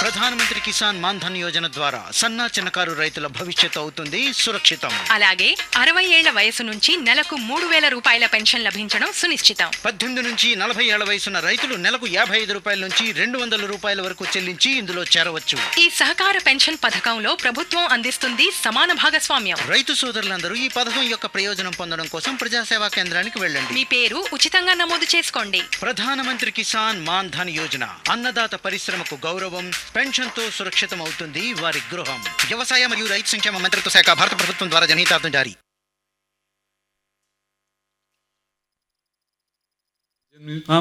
ప్రధానమంత్రి కిసాన్ మాన్ ధన్ యోజన ద్వారా సన్న చిన్నకారు రైతుల భవిష్యత్తు అవుతుంది సురక్షితం అలాగే అరవై ఏళ్ల వయసు నుంచి నెలకు మూడు వేల రూపాయల పెన్షన్ లభించడం సునిశ్చితం పద్దెనిమిది నుంచి నలభై ఏళ్ల వయసున్న రైతులు నెలకు యాభై ఐదు రూపాయల నుంచి రెండు వందల రూపాయల వరకు చెల్లించి ఇందులో చేరవచ్చు ఈ సహకార పెన్షన్ పథకంలో ప్రభుత్వం అందిస్తుంది సమాన భాగస్వామ్యం రైతు సోదరులందరూ ఈ పథకం యొక్క ప్రయోజనం పొందడం కోసం ప్రజాసేవా కేంద్రానికి వెళ్ళండి మీ పేరు ఉచితంగా నమోదు చేసుకోండి ప్రధానమంత్రి కిసాన్ మాన్ ధన్ యోజన అన్నదాత పరిశ్రమకు గౌరవం పెన్షన్తో సురక్షితం అవుతుంది వారి గృహం వ్యవసాయ మరియు రైతు సంక్షేమ మంత్రిత్వ శాఖ భారత ప్రభుత్వం ద్వారా జనహితార్థం జారీ ఆ.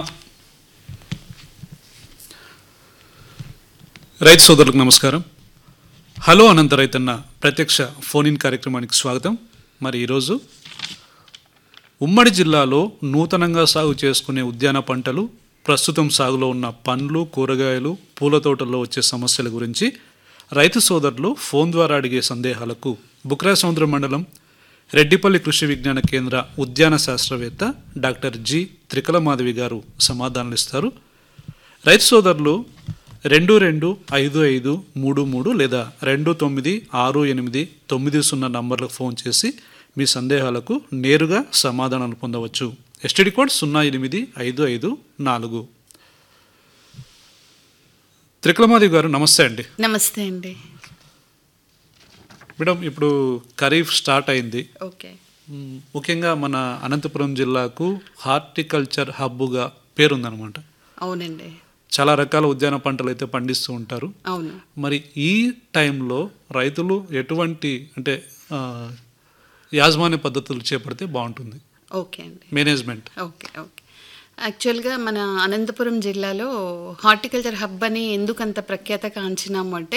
రైతు సోదరులకు నమస్కారం హలో అనంత రైతన్న ప్రత్యక్ష ఫోన్ ఇన్ కార్యక్రమానికి స్వాగతం మరి ఈరోజు ఉమ్మడి జిల్లాలో నూతనంగా సాగు చేసుకునే ఉద్యాన పంటలు ప్రస్తుతం సాగులో ఉన్న పండ్లు కూరగాయలు పూల తోటల్లో వచ్చే సమస్యల గురించి రైతు సోదరులు ఫోన్ ద్వారా అడిగే సందేహాలకు బుక్రా సముద్ర మండలం రెడ్డిపల్లి కృషి విజ్ఞాన కేంద్ర ఉద్యాన శాస్త్రవేత్త డాక్టర్ జి త్రికలమాధవి గారు సమాధానాలు ఇస్తారు రైతు సోదరులు రెండు రెండు ఐదు ఐదు మూడు మూడు లేదా రెండు తొమ్మిది ఆరు ఎనిమిది తొమ్మిది సున్నా నంబర్లకు ఫోన్ చేసి మీ సందేహాలకు నేరుగా సమాధానాలు పొందవచ్చు ఎస్టీడీ కోడ్ సున్నా ఎనిమిది ఐదు ఐదు నాలుగు త్రికలమాధవి గారు నమస్తే అండి నమస్తే అండి మేడం ఇప్పుడు ఖరీఫ్ స్టార్ట్ అయింది ఓకే మ్, ముఖ్యంగా మన అనంతపురం జిల్లాకు హార్టికల్చర్ హబ్బుగా పేరుందనమాట అవునండి చాలా రకాల ఉద్యాన పంటలు అయితే పండిస్తూ ఉంటారు అవును మరి ఈ టైంలో రైతులు ఎటువంటి అంటే ఆ, యాజమాన్య పద్ధతులు చేపడితే బాగుంటుంది ఓకే అండి మేనేజ్మెంట్ ఓకే ఓకే యాక్చువల్గా మన అనంతపురం జిల్లాలో హార్టికల్చర్ హబ్ అని ఎందుకు అంత ప్రఖ్యాత కాంచినాము అంటే